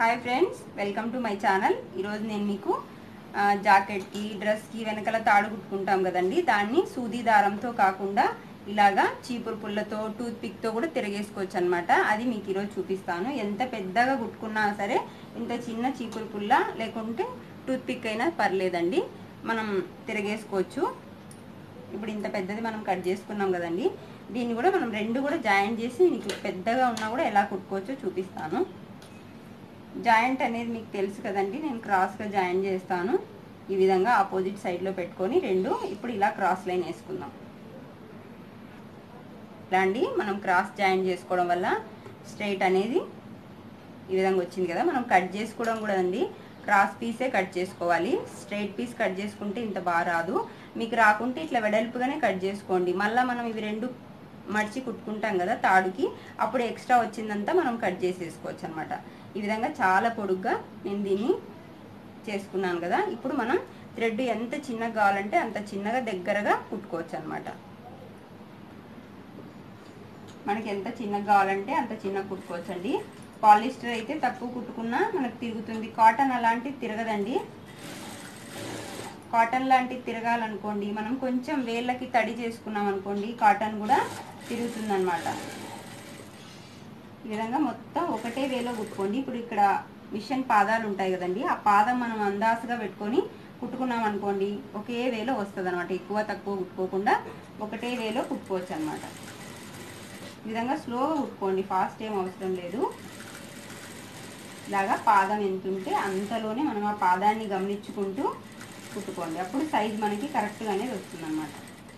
hi friends welcome to my channel ఈరోజు నేను మీకు ఆ, జాకెట్కి డ్రెస్కి వెనకాల తాడు కుట్టుకుంటాం కదండి దాన్ని సూది దారంతో కాకుండా ఇలాగా చీపురు పుల్లతో టూత్ పిక్తో కూడా తిరగేసుకోవచ్చు అనమాట అది మీకు ఈరోజు చూపిస్తాను ఎంత పెద్దగా కుట్టుకున్నా సరే ఇంత చిన్న చీపురు పుల్ల లేకుంటే టూత్ పిక్ అయినా పర్లేదండి మనం తిరగేసుకోవచ్చు ఇప్పుడు ఇంత పెద్దది మనం కట్ చేసుకున్నాం కదండి దీన్ని కూడా మనం రెండు కూడా జాయింట్ చేసి మీకు పెద్దగా ఉన్నా కూడా ఎలా కుట్టుకోవచ్చో చూపిస్తాను జాయింట్ అనేది మీకు తెలుసు కదండి నేను క్రాస్గా జాయింట్ చేస్తాను ఈ విధంగా ఆపోజిట్ సైడ్లో పెట్టుకొని రెండు ఇప్పుడు ఇలా క్రాస్ లైన్ వేసుకుందాం ఇలా అండి మనం క్రాస్ జాయింట్ చేసుకోవడం వల్ల స్ట్రైట్ అనేది ఈ విధంగా వచ్చింది కదా మనం కట్ చేసుకోవడం కూడా అండి క్రాస్ పీసే కట్ చేసుకోవాలి స్ట్రైట్ పీస్ కట్ చేసుకుంటే ఇంత బాగా రాదు మీకు రాకుంటే ఇట్లా వెడల్పుగానే కట్ చేసుకోండి మళ్ళీ మనం ఇవి రెండు మడిచి కుట్టుకుంటాం కదా తాడుకి అప్పుడు ఎక్స్ట్రా వచ్చిందంతా మనం కట్ చేసేసుకోవచ్చు అనమాట ఈ విధంగా చాలా పొడుగ్గా నేను దీన్ని చేసుకున్నాను కదా ఇప్పుడు మనం థ్రెడ్ ఎంత చిన్నగా కావాలంటే అంత చిన్నగా దగ్గరగా కుట్టుకోవచ్చు అనమాట మనకి ఎంత చిన్నగా కావాలంటే అంత చిన్నగా కుట్టుకోవచ్చు అండి పాలిస్టర్ అయితే తక్కువ కుట్టుకున్నా మనకు తిరుగుతుంది కాటన్ అలాంటివి తిరగదండి కాటన్ లాంటివి తిరగాలనుకోండి మనం కొంచెం వేళ్ళకి తడి చేసుకున్నాం అనుకోండి కాటన్ కూడా తిరుగుతుంది అనమాట ఈ విధంగా మొత్తం ఒకటే వేలో కుట్టుకోండి ఇప్పుడు ఇక్కడ మిషన్ పాదాలు ఉంటాయి కదండి ఆ పాదం మనం అందాసుగా పెట్టుకొని కుట్టుకున్నాం అనుకోండి ఒకే వేలో వస్తుంది అనమాట ఎక్కువ తక్కువ కుట్టుకోకుండా ఒకటే వేలో కుట్టుకోవచ్చు అనమాట ఈ విధంగా స్లోగా కుట్టుకోండి ఫాస్ట్ ఏం అవసరం లేదు ఇలాగా పాదం ఎంత ఉంటే అంతలోనే మనం ఆ పాదాన్ని గమనించుకుంటూ కుట్టుకోండి అప్పుడు సైజ్ మనకి కరెక్ట్గా అనేది వస్తుంది అనమాట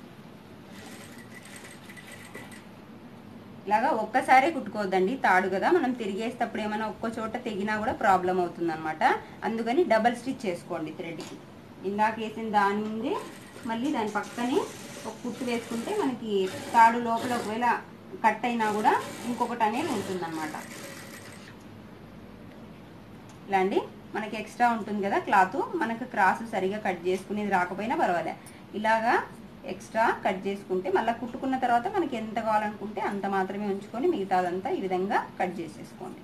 ఇలాగా ఒక్కసారే కుట్టుకోవద్దండి తాడు కదా మనం తిరిగేసేటప్పుడు ఏమైనా ఒక్క చోట తెగినా కూడా ప్రాబ్లం అవుతుంది అనమాట అందుకని డబల్ స్టిచ్ చేసుకోండి థ్రెడ్కి ఇందాక వేసిన దాని ముందే మళ్ళీ దాని పక్కనే ఒక కుట్టు వేసుకుంటే మనకి తాడు లోపల ఒకవేళ కట్ అయినా కూడా ఇంకొకటి అనేది ఉంటుంది అనమాట ఇలా అండి మనకి ఎక్స్ట్రా ఉంటుంది కదా క్లాత్ మనకు క్రాస్ సరిగా కట్ చేసుకునేది రాకపోయినా పర్వాలే ఇలాగా ఎక్స్ట్రా కట్ చేసుకుంటే మళ్ళీ కుట్టుకున్న తర్వాత మనకి ఎంత కావాలనుకుంటే అంత మాత్రమే ఉంచుకొని మిగతాదంతా ఈ విధంగా కట్ చేసేసుకోండి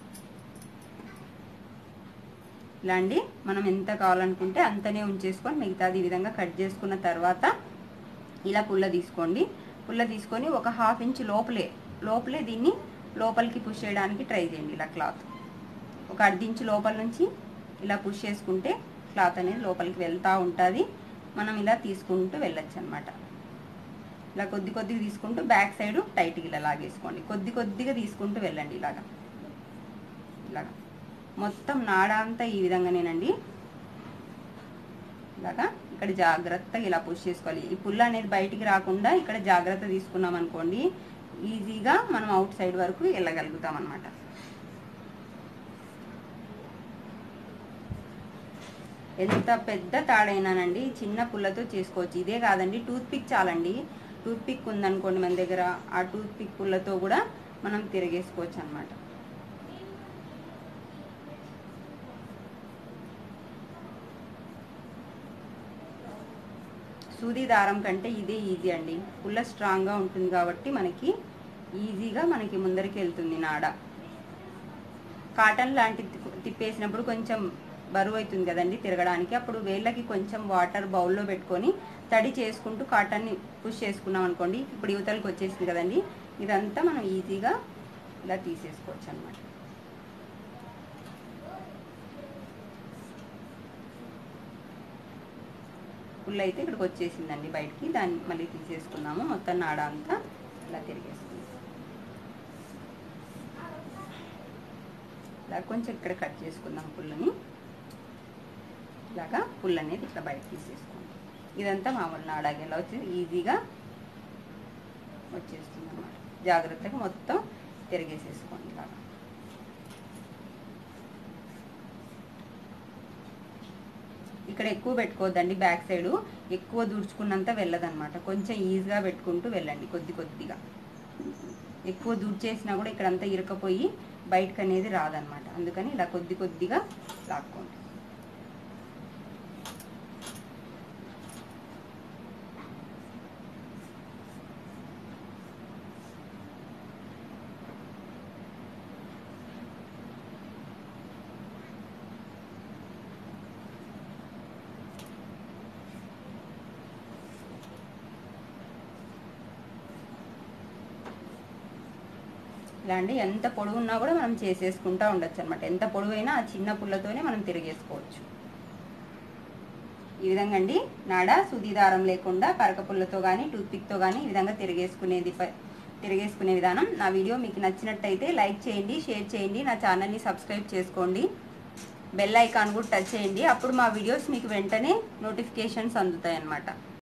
ఇలా అండి మనం ఎంత కావాలనుకుంటే అంతనే ఉంచేసుకొని మిగతాది ఈ విధంగా కట్ చేసుకున్న తర్వాత ఇలా పుల్ల తీసుకోండి పుల్ల తీసుకొని ఒక హాఫ్ ఇంచ్ లోపలే లోపలే దీన్ని లోపలికి పుష్ చేయడానికి ట్రై చేయండి ఇలా క్లాత్ ఒక అర్ధ ఇంచు లోపల నుంచి ఇలా పుష్ చేసుకుంటే క్లాత్ అనేది లోపలికి వెళ్తూ ఉంటుంది మనం ఇలా తీసుకుంటూ వెళ్ళొచ్చు అనమాట ఇలా కొద్ది కొద్దిగా తీసుకుంటూ బ్యాక్ సైడ్ టైట్గా ఇలా లాగేసుకోండి కొద్ది కొద్దిగా తీసుకుంటూ వెళ్ళండి ఇలాగా ఇలాగా మొత్తం నాడ అంతా ఈ విధంగానేనండి ఇలాగా ఇక్కడ జాగ్రత్తగా ఇలా పుష్ చేసుకోవాలి ఈ పుల్ల అనేది బయటికి రాకుండా ఇక్కడ జాగ్రత్త తీసుకున్నాం అనుకోండి ఈజీగా మనం అవుట్ సైడ్ వరకు వెళ్ళగలుగుతాం అనమాట ఎంత పెద్ద తాడైనానండి చిన్న పుల్లతో చేసుకోవచ్చు ఇదే కాదండి టూత్ పిక్ చాలండి టూత్ పిక్ ఉందనుకోండి మన దగ్గర ఆ టూత్ పిక్ పుల్లతో కూడా మనం తిరిగేసుకోవచ్చు అనమాట సూది దారం కంటే ఇదే ఈజీ అండి పుల్ల స్ట్రాంగ్గా ఉంటుంది కాబట్టి మనకి ఈజీగా మనకి ముందరికి వెళ్తుంది నాడ కాటన్ లాంటి తిప్పేసినప్పుడు కొంచెం బరువు అవుతుంది కదండి తిరగడానికి అప్పుడు వేళ్ళకి కొంచెం వాటర్ బౌల్లో పెట్టుకొని తడి చేసుకుంటూ కాటన్ని పుష్ చేసుకున్నాం అనుకోండి ఇప్పుడు యువతలకి వచ్చేసింది కదండి ఇదంతా మనం ఈజీగా ఇలా తీసేసుకోవచ్చు అనమాట ఫుల్ అయితే ఇక్కడికి వచ్చేసిందండి బయటికి దాన్ని మళ్ళీ తీసేసుకున్నాము మొత్తం నాడ అంతా ఇలా తిరిగేసుకున్నాం ఇలా కొంచెం ఇక్కడ కట్ చేసుకుందాం పుల్లని ఇలాగా పుల్ అనేది ఇట్లా బయట తీసేసుకోండి ఇదంతా మామూలు నాడాకి ఎలా వచ్చి ఈజీగా వచ్చేస్తుంది అనమాట జాగ్రత్తగా మొత్తం తిరిగేసేసుకోండి ఇలాగా ఇక్కడ ఎక్కువ పెట్టుకోవద్దండి బ్యాక్ సైడ్ ఎక్కువ దూడ్చుకున్నంత వెళ్ళదన్నమాట కొంచెం ఈజీగా పెట్టుకుంటూ వెళ్ళండి కొద్ది కొద్దిగా ఎక్కువ దూడ్చేసినా కూడా ఇక్కడంతా ఇరకపోయి బయటకు అనేది రాదనమాట అందుకని ఇలా కొద్ది కొద్దిగా లాక్కోండి ఇలా అండి ఎంత పొడవు ఉన్నా కూడా మనం చేసేసుకుంటా ఉండొచ్చు అనమాట ఎంత పొడవైనా ఆ చిన్న పుల్లతోనే మనం తిరిగేసుకోవచ్చు ఈ విధంగా అండి నాడ సుది దారం లేకుండా పరక పుల్లతో కానీ టూత్పిక్తో కానీ ఈ విధంగా తిరిగేసుకునేది ప- తిరిగేసుకునే విధానం నా వీడియో మీకు నచ్చినట్టయితే లైక్ చేయండి షేర్ చేయండి నా ఛానల్ని సబ్స్క్రైబ్ చేసుకోండి బెల్ ఐకాన్ కూడా టచ్ చేయండి అప్పుడు మా వీడియోస్ మీకు వెంటనే నోటిఫికేషన్స్ అందుతాయి అన్నమాట